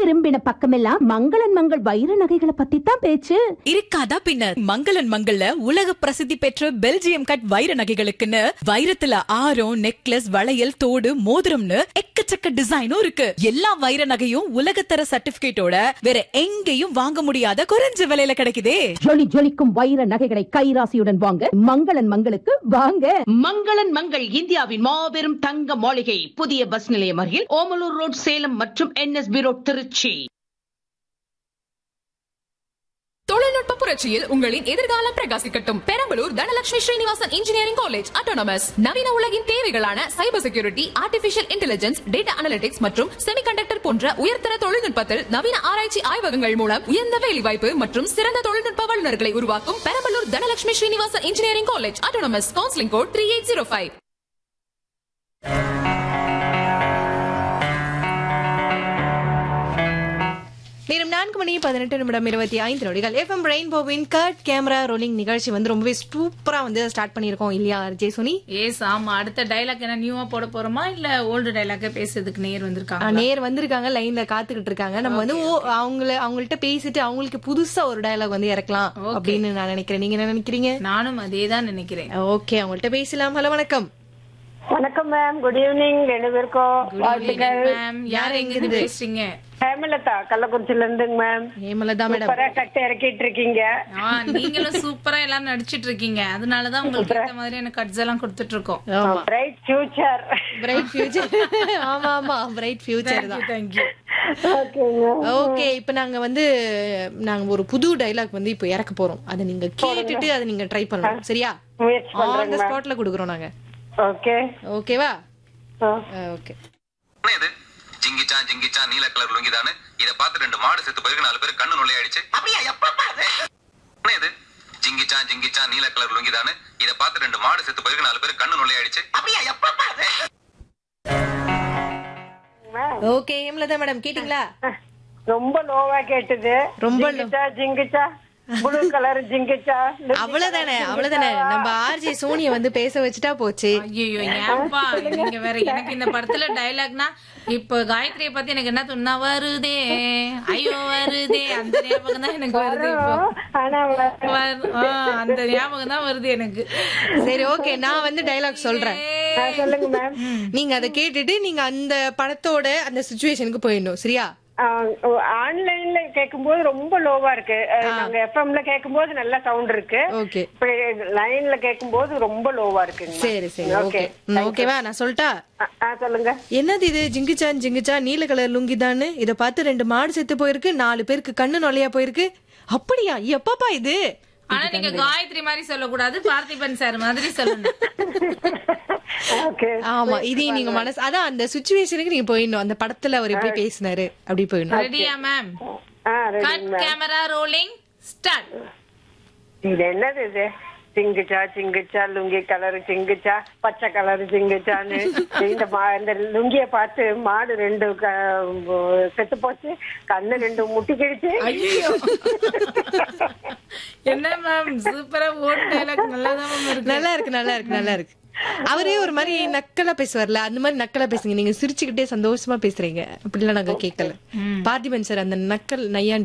திரும்பின பக்கமெல்லாம் மங்களன் மங்கள் வைர நகைகளை பத்தி தான் பேச்சு இருக்காதா பின்ன மங்களன் மங்கள்ல உலக பிரசித்தி பெற்ற பெல்ஜியம் கட் வைர நகைகளுக்குன்னு வைரத்துல ஆரம் நெக்லஸ் வளையல் தோடு மோதிரம்னு எக்கச்சக்க டிசைனும் இருக்கு எல்லா வைர நகையும் உலகத்தர சர்டிபிகேட்டோட வேற எங்கேயும் வாங்க முடியாத குறைஞ்ச விலையில கிடைக்குதே ஜொலி ஜொலிக்கும் வைர நகைகளை கைராசியுடன் வாங்க மங்களன் மங்களுக்கு வாங்க மங்களன் மங்கள் இந்தியாவின் மாபெரும் தங்க மாளிகை புதிய பஸ் நிலையம் அருகில் ஓமலூர் ரோட் சேலம் மற்றும் என்எஸ்பி ரோட் திருச்சி தொழில்நுட்ப புரட்சியில் உங்களின் எதிர்காலம் பிரகாசிக்கட்டும் Perambalur Dhanalakshmi Srinivasan engineering college autonomous நவீன உலகின் தேவைகளான cyber security artificial intelligence data analytics மற்றும் செமிகண்டக்டர் போன்ற உயர்தர தொழில்நுட்பத்தில் நவீன ஆராய்ச்சி ஆய்வகங்கள் மூலம் உயர்ந்த வேலைவாய்ப்பு மற்றும் சிறந்த தொழில்நுட்ப வல்லுநர்களை உருவாக்கும் Perambalur Dhanalakshmi Srinivasan engineering college autonomous counselling code three eight zero five நேரம் நான்கு மணி பதினெட்டு நிமிடம் இருபத்தி ஐந்து நொடிகள் எஃப்எம் ரெயின்போவின் கட் கேமரா ரோலிங் நிகழ்ச்சி வந்து ரொம்பவே சூப்பரா வந்து ஸ்டார்ட் பண்ணியிருக்கோம் இல்லையா அர்ஜய் சுனி ஏஸ் ஆமா அடுத்த டைலாக் என்ன நியூவா போட போறோமா இல்ல ஓல்டு டைலாக்க பேசுறதுக்கு நேர் ஆ, வந்திருக்காங்க நேர் வந்திருக்காங்க லைன்ல காத்துக்கிட்டு இருக்காங்க நம்ம வந்து ஓ அவங்கள அவங்கள்ட்ட பேசிட்டு அவங்களுக்கு புதுசா ஒரு டயலாக் வந்து இறக்கலாம் அப்படின்னு நான் நினைக்கிறேன் நீங்க என்ன நினைக்கிறீங்க நானும் அதே தான் நினைக்கிறேன் ஓகே அவங்கள்ட்ட பேசலாம் ஹலோ வணக்கம் வணக்கம் மேம் குட் ஈவினிங் ரெண்டு பேருக்கும் வாழ்த்துக்கள் மேம் யார் எங்க இருந்து பேசுறீங்க ஹேமலதா கள்ளக்குறிச்சில இருந்துங்க மேம் ஹேமலதா மேடம் சூப்பரா கட்டு இறக்கிட்டு இருக்கீங்க ஆ நீங்களும் சூப்பரா எல்லாம் நடிச்சிட்டு இருக்கீங்க அதனாலதான் உங்களுக்கு ஏத்த மாதிரி எனக்கு கட்ஸ் எல்லாம் கொடுத்துட்டு இருக்கோம் ஆமா பிரைட் ஃபியூச்சர் பிரைட் ஃபியூச்சர் ஆமா ஆமா பிரைட் ஃபியூச்சர் தான் தேங்க்யூ ஓகேங்க ஓகே இப்போ நாங்க வந்து நாங்க ஒரு புது டைலாக் வந்து இப்போ இறக்க போறோம் அதை நீங்க கேட்டுட்டு அதை நீங்க ட்ரை பண்ணணும் சரியா முயற்சி ஆன் த பண்றேங்க ஸ்பாட்ல குடுக்குறோம் நாங்க ஓகே ஓகேவா ஆ. ஓகே என்ன இது ஜிங்கிச்சா ஜிங்கிச்சா நீல கலர் லுங்கிதானு இத பார்த்து ரெண்டு மாடு செத்து போயிருக்கு நாலு பேர் கண்ணு நுழையாயிடுச்சு அப்படியா எப்ப என்ன இது ஜிங்கிச்சா ஜிங்கிச்சா நீல கலர் லுங்கிதானு இத பார்த்து ரெண்டு மாடு செத்து போயிருக்கு நாலு பேர் கண்ணு நுழையாயிடுச்சு அப்படியா எப்ப ஓகே ஹேமலதா மேடம் கேட்டிங்களா ரொம்ப லோவா கேட்டது ரொம்ப low. ஜிங்கிச்சா ஜிங்கிச்சா ப்ளூ கலர் ஜிங்கிச்சா அவ்வளவுதானே அவ்வளவுதானே நம்ம ஆர்ஜே சோனிய வந்து பேச வச்சுட்டா போச்சு ஐயோ ஏன்பா நீங்க வேற எனக்கு இந்த படத்துல டைலாக்னா இப்ப காயத்ரிய பத்தி எனக்கு என்ன தோணுனா வருதே ஐயோ வருதே அந்த ஞாபகம் தான் எனக்கு வருது இப்போ ஆனா வரு- ஆ, அந்த ஞாபகம் தான் வருது எனக்கு சரி ஓகே நான் வந்து டைலாக் சொல்றேன் ஆ, சொல்லுங்க மேம் நீங்க அதை கேட்டுட்டு நீங்க அந்த படத்தோட அந்த சுச்சுவேஷனுக்கு போயிடணும் சரியா ஆன்லைன்ல கேக்கும்போது ரொம்ப லோவா இருக்கு அஹ், நாங்க எஃப்எம்ல கேக்கும்போது நல்ல சவுண்ட் இருக்கு ஓகே இப்ப லைன்ல கேக்கும்போது ரொம்ப லோவா இருக்குங்க சரி சரி ஓகே ஓகேவா நான் சொல்லட்டா ஆ, ஆ, சொல்லுங்க என்னது இது ஜிங்கிச்சான் ஜிங்கிச்சா நீல கலர் லுங்கிதான்னு இத பார்த்து ரெண்டு மாடு செத்து போயிருக்கு நாலு பேருக்கு கண்ணு நொலையா போயிருக்கு அப்படியா எப்பப்பா இது ஆனா நீங்க காயத்ரி மாதிரி சொல்லக்கூடாது பார்த்திபன் சார் மாதிரி சொல்லணும் ஓகே ஆமா இதையும் நீங்க மனசு அதான் அந்த சுச்சுவேஷனுக்கு நீங்க போயிடணும் அந்த படத்துல அவர் எப்படி பேசினாரு அப்படி போயிடணும் ரெடியா மேம் ஆ ready cut camera rolling start இது என்னது இது சிங்குச்சா சிங்குச்சா லுங்கி கலர் சிங்குச்சா பச்சை கலர் சிங்குச்சான்னு இந்த மா இந்த லுங்கிய பார்த்து மாடு ரெண்டு க- செத்து போச்சு கண்ணு ரெண்டு முட்டி கிழிச்சு ஐயோ என்ன மேம் சூப்பரா ஓட் டைலாக் நல்லா தான் மேம் இருக்கு நல்லா இருக்கு நல்லா இருக்கு நல்லா இருக்கு அவரே ஒரு மாதிரி நக்கலா பேசுவார்ல அந்த மாதிரி நக்கலா பேசுங்க நீங்க சிரிச்சுக்கிட்டே சந்தோஷமா பேசுறீங்க அப்படிலாம் நாங்க கேட்கல பார்த்திபன் சார் அந்த நக்கல் நையாண்டி